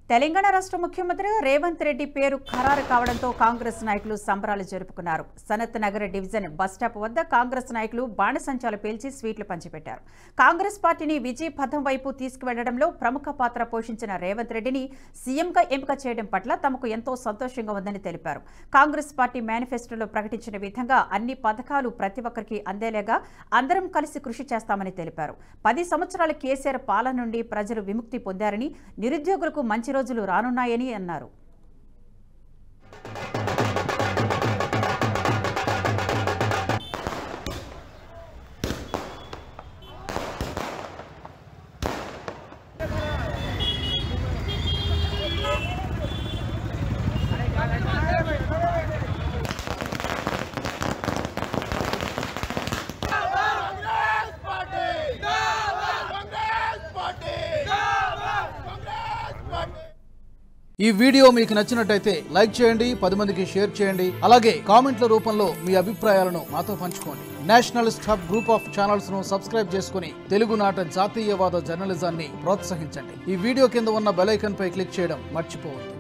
తెలంగాణ రాష్ట్ర ముఖ్యమంత్రి రేవంత్ రెడ్డి పేరు ఖరారు కావడంతో కాంగ్రెస్ నాయకులు సంబరాలు జరుపుకున్నారు సనత్ నగర్ డివిజన్ బస్టాప్ వద్ద కాంగ్రెస్ నాయకులు బాణసంచాలు పేల్చి స్వీట్లు పంచిపెట్టారు కాంగ్రెస్ పార్టీని విజయ పథం వైపు తీసుకువెళ్లడంలో ప్రముఖ పాత్ర పోషించిన రేవంత్ రెడ్డిని సీఎంగా ఎంపిక చేయడం పట్ల తమకు ఎంతో సంతోషంగా ఉందని తెలిపారు కాంగ్రెస్ పార్టీ మేనిఫెస్టోలో ప్రకటించిన విధంగా అన్ని పథకాలు ప్రతి ఒక్కరికి అందేలాగా అందరం కలిసి కృషి చేస్తామని తెలిపారు పది సంవత్సరాల కేసీఆర్ పాలన నుండి ప్రజలు విముక్తి పొందారని నిరుద్యోగులకు మంచి రోజులు రానున్నాయని అన్నారు Congress party Congress party Congress party ఈ వీడియో మీకు నచ్చినట్టయితే లైక్ చేయండి పది మందికి షేర్ చేయండి అలాగే కామెంట్ల రూపంలో మీ అభిప్రాయాలను మాతో పంచుకోండి nationalist hub group of channels ను సబ్స్క్రైబ్ చేసుకుని తెలుగునాట జాతీయవాద జర్నలిజాన్ని ప్రోత్సహించండి ఈ వీడియో కింద ఉన్న బెల్ ఐకాన్ పై క్లిక్ చేయడం మర్చిపోవద్దు